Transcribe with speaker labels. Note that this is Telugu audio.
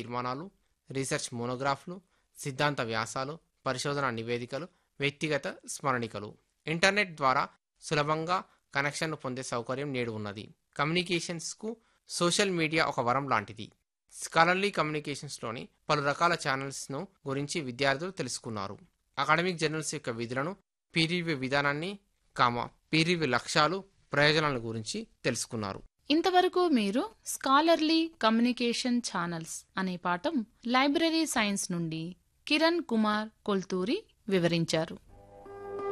Speaker 1: తీర్మానాలు రీసెర్చ్ మోనోగ్రాఫ్లు సిద్ధాంత వ్యాసాలు పరిశోధన నివేదికలు వ్యక్తిగత స్మరణికలు ఇంటర్నెట్ ద్వారా సులభంగా కనెక్షన్ను పొందే సౌకర్యం నేడు ఉన్నది కమ్యూనికేషన్స్కు సోషల్ మీడియా ఒక వరం లాంటిది స్కాలర్లీ కమ్యూనికేషన్స్లోని పలు రకాల ఛానల్స్ను గురించి విద్యార్థులు తెలుసుకున్నారు అకాడమిక్ జర్నల్స్ యొక్క విధులను పీర్ రివ్యూ విధానాన్ని కామ పీర్ రివ్యూ లక్ష్యాలు ప్రయోజనాల గురించి తెలుసుకున్నారు
Speaker 2: ఇంతవరకు మీరు స్కాలర్లీ కమ్యూనికేషన్ ఛానల్స్ అనే పాఠం లైబ్రరీ సైన్స్ నుండి కిరణ్ కుమార్ కొల్తూరి వివరించారు